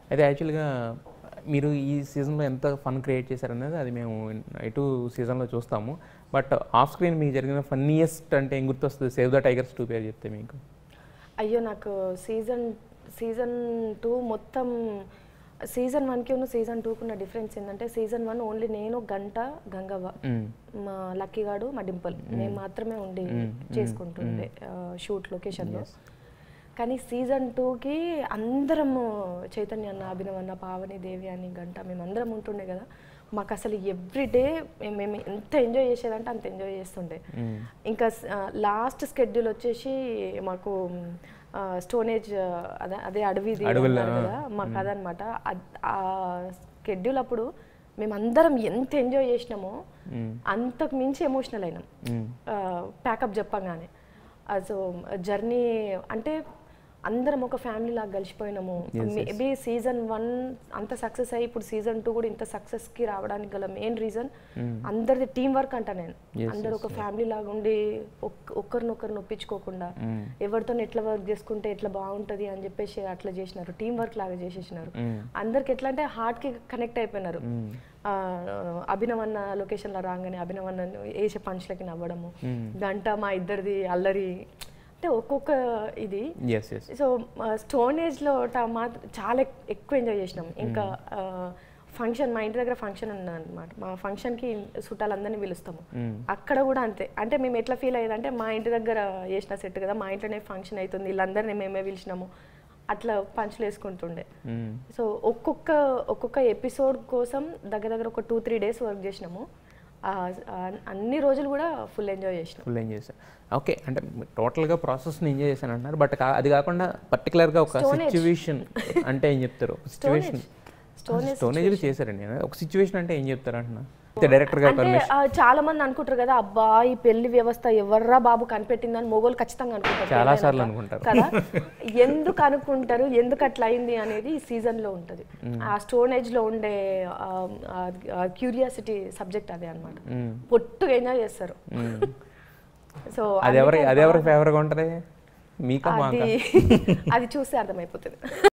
అయితే యాక్చువల్గా మీరు ఈ సీజన్లో ఎంత ఫన్ క్రియేట్ చేశారనేది అది మేము ఎటు సీజన్లో చూస్తాము బట్ ఆఫ్ స్క్రీన్ మీకు జరిగిన ఫన్నీయెస్ట్ అంటే ఏం గుర్తొస్తుంది సేవ్ ద టైగర్స్ టూ పేరు చెప్తే మీకు అయ్యో నాకు సీజన్ సీజన్ టూ మొత్తం సీజన్ వన్కి ఉన్న సీజన్ టూకి ఉన్న డిఫరెన్స్ ఏంటంటే సీజన్ వన్ ఓన్లీ నేను గంట గంగవ్వ మ్మ్. మా లక్కీగాడు మా డింపుల్ మేము మాత్రమే ఉండి చేసుకుంటుండే షూట్ లొకేషన్లో కానీ సీజన్ టూకి అందరము చైతన్య అన్న అభినవ్ అన్న పావని దేవి అని గంట మేము అందరం ఉంటుండే కదా మాకు అసలు ఎవ్రీ డే మేము ఎంత ఎంజాయ్ చేసేదంటే అంత ఎంజాయ్ చేస్తుండే మ్మ్. ఇంకా లాస్ట్ స్కెడ్యూల్ వచ్చేసి మాకు స్టోనేజ్ అదే అదే అడవిది అడవుల్లో, అన్నారు కదా మాకు అదనమాట అద్- ఆ స్కెడ్యూల్ అప్పుడు మేమందరం ఎంత ఎంజాయ్ చేసినామో మ్మ్. అంతకు మించి ఎమోషనల్ అయినాం మ్మ్. ప్యాకప్ చెప్పగానే సో జర్నీ అంటే అందరం ఒక ఫ్యామిలీ లాగా కలిసిపోయినాము మేబీ సీజన్ వన్ అంత సక్సెస్ అయ్యి ఇప్పుడు సీజన్ టూ కూడా ఇంత సక్సెస్ కి రావడానికి గల మెయిన్ రీజన్ అందరిది టీం వర్క్ అంట నేను అందరు ఒక ఫ్యామిలీ లాగా ఉండి ఒక్- ఒకరినొకరిని ఒప్పించుకోకుండా మ్మ్. ఎవరితో ఎట్లా వర్క్ చేసుకుంటే ఎట్లా బాగుంటది అని చెప్పేసి అట్లా చేసినారు టీం వర్క్ లాగా చేసేసినారు మ్మ్. అందరికి ఎట్లా అంటే హార్ట్ కి కనెక్ట్ అయిపోయినారు మ్మ్. ఆ, అభినవ్ అన్న లొకేషన్లో రాగానే అభినవ్ అన్న వేసే పంచ్లకి నవ్వడము గంట మా ఇద్దరిది అల్లరి అంటే ఒక్కొక్క ఇది ఎస్ ఎస్ సో స్టోనేజ్లో మాత్రం చాలా ఎక్- ఎక్కువ ఎంజాయ్ చేసినాం ఇంకా ఫంక్షన్ మా ఇంటి దగ్గర ఫంక్షన్ ఉన్నదన్నమాట మా ఫంక్షన్కి చుట్టాలందరినీ పిలుస్తాము మ్మ్. అక్కడ కూడా అంతే అంటే మేము ఎట్లా ఫీల్ అయ్యేదంటే మా ఇంటి దగ్గర చేసిన సెట్ కదా మా ఇంట్లోనే ఫంక్షన్ అవుతుంది వీళ్ళందరినీ మేమే పిలిచినాము అట్లా పంచులు వేసుకుంటుండే మ్మ్. సో ఒక్కొక్క ఒక్కొక్క ఎపిసోడ్ కోసం దగ్గర దగ్గర ఒక టూ త్రీ డేస్ వర్క్ చేసినాము ఆ, ఆ, అన్ని రోజులు కూడా ఫుల్ ఎంజాయ్ చేసినాం ఫుల్ ఎంజాయ్ చేశాను ఓకే అంటే టోటల్గా ప్రాసెస్ని ఎంజాయ్ చేశాను అంటున్నారు బట్ అది కాకుండా పర్టికులర్గా ఒక Stonage. సిచ్యువేషన్ అంటే ఏం చెప్తారు సిచ్యువేషన్ Stonage స్టోనేజ్ చేశారండి ఒక సిచ్యువేషన్ అంటే ఏం చెప్తారు అంటున్నా డైరెక్టర్ గారు అంటే ఆ, చాలా మంది అనుకుంటారు కదా అబ్బా ఈ పెళ్లి వ్యవస్థ ఎవర్రా బాబు కనిపెట్టిందని మొగోళ్ళు ఖచ్చితంగా అనుకుంటారు చాలా పెళ్ళైనాక. సార్లు అనుకుంటారు. కదా ఎందుకు అనుకుంటారు ఎందుకు అట్లా అయింది అనేది ఈ సీజన్ లో ఉంటది ఆ స్టోనేజ్ లో ఉండే క్యూరియాసిటీ సబ్జెక్ట్ అదే అన్నమాట మ్మ్. పొట్టుగా ఎంజాయ్ చేస్తారు మ్మ్. సో అది ఎవరి అది ఎవరి ఫేవర్గా ఉంటుంది మీకా అది మాకా అది చూస్తే అర్థమైపోతుంది